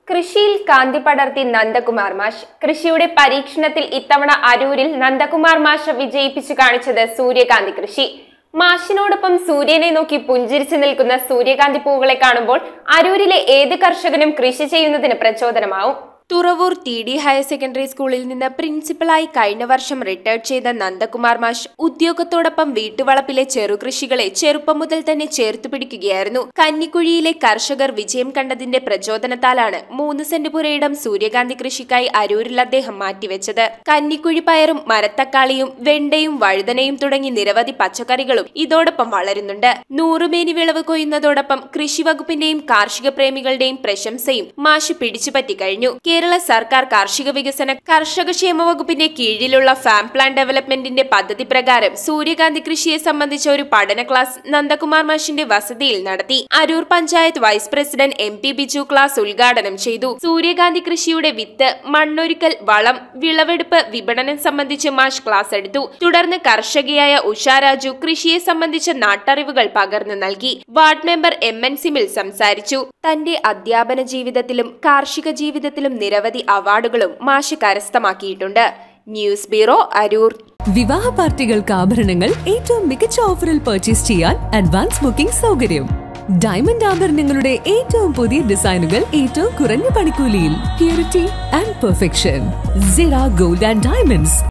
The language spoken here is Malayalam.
കൃഷിയിൽ കാന്തി പടർത്തി നന്ദകുമാർ മാഷ് കൃഷിയുടെ പരീക്ഷണത്തിൽ ഇത്തവണ അരൂരിൽ നന്ദകുമാർ മാഷ് വിജയിപ്പിച്ചു കാണിച്ചത് സൂര്യകാന്തി കൃഷി മാഷിനോടൊപ്പം സൂര്യനെ നോക്കി പുഞ്ചിരിച്ചു നിൽക്കുന്ന സൂര്യകാന്തി പൂവുകളെ കാണുമ്പോൾ അരൂരിലെ ഏത് കർഷകനും കൃഷി ചെയ്യുന്നതിന് പ്രചോദനമാവും Thuravoor T D higher secondary സ്കൂളിൽ നിന്ന് പ്രിൻസിപ്പലായി കഴിഞ്ഞ വർഷം റിട്ടയർഡ് ചെയ്ത നന്ദകുമാർ മാഷ് ഉദ്യോഗത്തോടൊപ്പം വീട്ടുവളപ്പിലെ ചെറുകൃഷികളെ ചെറുപ്പം മുതൽ തന്നെ ചേർത്തു പിടിക്കുകയായിരുന്നു കന്നിക്കുഴിയിലെ കർഷകർ വിജയം കണ്ടതിന്റെ പ്രചോദനത്താലാണ് മൂന്ന് സെന്റ് പുരയിടം സൂര്യകാന്തി കൃഷിക്കായി അരൂരിൽ അദ്ദേഹം മാറ്റിവെച്ചത് കന്നിക്കുഴി പയറും മരത്തക്കാളിയും വെണ്ടയും വഴുതനയും തുടങ്ങി നിരവധി പച്ചക്കറികളും ഇതോടൊപ്പം വളരുന്നുണ്ട് നൂറുമേനി വിളവ് കൊയ്യുന്നതോടൊപ്പം കൃഷി വകുപ്പിന്റെയും കാർഷിക പ്രേമികളുടെയും പ്രശംസയും മാഷ് പിടിച്ചുപറ്റി കഴിഞ്ഞു കേരള സർക്കാർ കാർഷിക വികസന കർഷക ക്ഷേമ വകുപ്പിന്റെ കീഴിലുള്ള ഫാം പ്ലാൻ ഡെവലപ്മെന്റിന്റെ പദ്ധതി പ്രകാരം സൂര്യകാന്തി കൃഷിയെ സംബന്ധിച്ച ഒരു പഠന ക്ലാസ് നന്ദകുമാർ മാഷിന്റെ വസതിയിൽ നടത്തി Aroor panchayat vice president M P Biju class ഉദ്ഘാടനം ചെയ്തു സൂര്യകാന്തി കൃഷിയുടെ വിത്ത് മണ്ണൊരുക്കൽ വളം വിളവെടുപ്പ് വിപണനം സംബന്ധിച്ച് മാഷ് ക്ലാസ് എടുത്തു തുടർന്ന് കർഷകയായ ഉഷ രാജു കൃഷിയെ സംബന്ധിച്ച നാട്ടറിവുകൾ പകർന്നു നൽകി വാർഡ് മെമ്പർ എം എൻ സിമിൽ സംസാരിച്ചു തന്റെ അധ്യാപന ജീവിതത്തിലും കാർഷിക ജീവിതത്തിലും നിരവധി അവാർഡുകളും മാഷ് കരസ്ഥമാക്കിയിട്ടുണ്ട് ന്യൂസ് ബ്യൂറോ അരൂർ വിവാഹ പാർട്ടികൾക്ക് ആഭരണങ്ങൾ ഏറ്റവും മികച്ച ഓഫറിൽ പർച്ചേസ് ചെയ്യാൻ അഡ്വാൻസ് ബുക്കിംഗ് സൗകര്യം ഡയമണ്ട് ആഭരണങ്ങളുടെ ഏറ്റവും പുതിയ ഡിസൈനുകൾ ഏറ്റവും കുറഞ്ഞ പണിക്കൂലിയിൽ purity and perfection Sira gold and diamonds